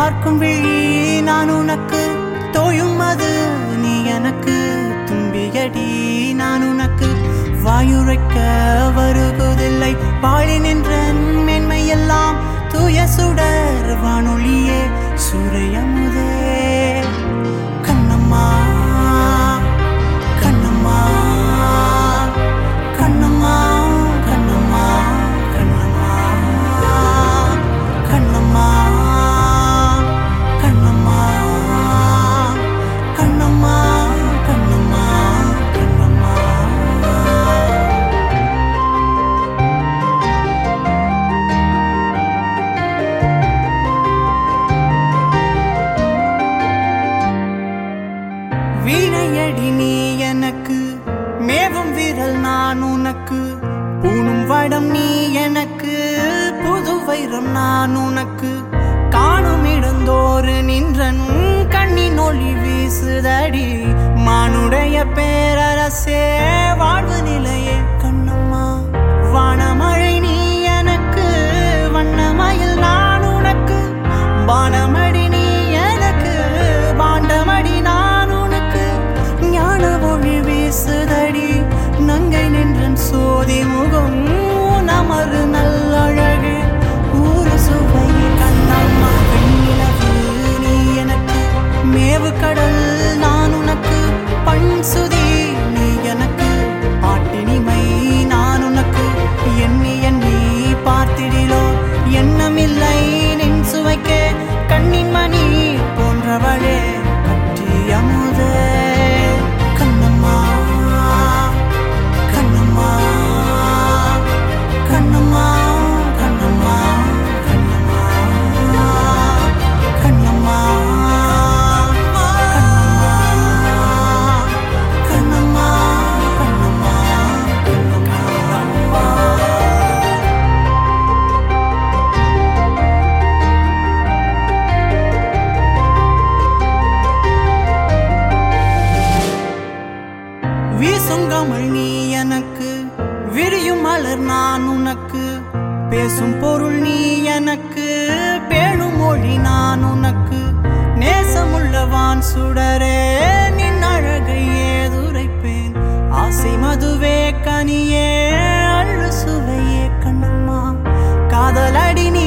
பார்க்கும் விழி நான் உனக்கு தோயும் அது நீ எனக்கு தும்பியடி நான் உனக்கு வாயுரைக்க வருவதில்லை பாழி நின்ற மென்மையெல்லாம் தூய சுடர் வானொலியே சூரியமுதே கண்ணம்மா கண்ணம்மா கண்ணம்மா கண்ணம்மா கண்ணம்மா கண்ணம்மா கண்ணம்மா கண்ணம்மா கண்ணம்மா கண்ணம்மா வீணையடி நீ எனக்கு மேவும் விரல் நான் உனக்கு பூணும் வடம் நீ எனக்கு புது வைரம் நான் உனக்கு காணும் இடந்தோறு நின்றன் கண்ணின் ஒளி வீசுதடி மானுடைய பேரரசே வாழ்வு நிலையே கண்ணம்மா வானமழை நீ எனக்கு வண்ணமயில் நான் உனக்கு வானமடி நீ எனக்கு பாண்டமடி நான் உனக்கு ஞான மொழி வீசுதடி நங்கை நின்றன் சோதி முகம் நமது நல்லழகு ஊரு சுவை கண்ணம்மா வெண்ணிலவு நீ எனக்கு மேவு கடல் நான் உனக்கு பண் சுதி நீ எனக்கு பாட்டினிமை நான் உனக்கு எண்ணி எண்ணி பார்த்திடிலோ எண்ணமில்லை நின் சுவைக்க கண்ணின் மணி போன்றவளே கட்டி அமுதே கண்ணம்மா கண்ணம்மா கண்ணம்மா கண்ணம்மா கண்ணம்மா கண்ணம்மா கண்ணம்மா கண்ணம்மா கண்ணம்மா கண்ணம்மா வீசுங்கமல் நீ எனக்கு விரியும் மலர் நான் உனக்கு பேசும் பொருள் நீ எனக்கு பேணும் மொழி நான் உனக்கு நேசமுள்ளவான் சுடரே நின் அழகை ஏதுரைப்பேன் ஆசை மதுவே கனியே அள்ளு சுவையே கண்ணம்மா காதலடி நீ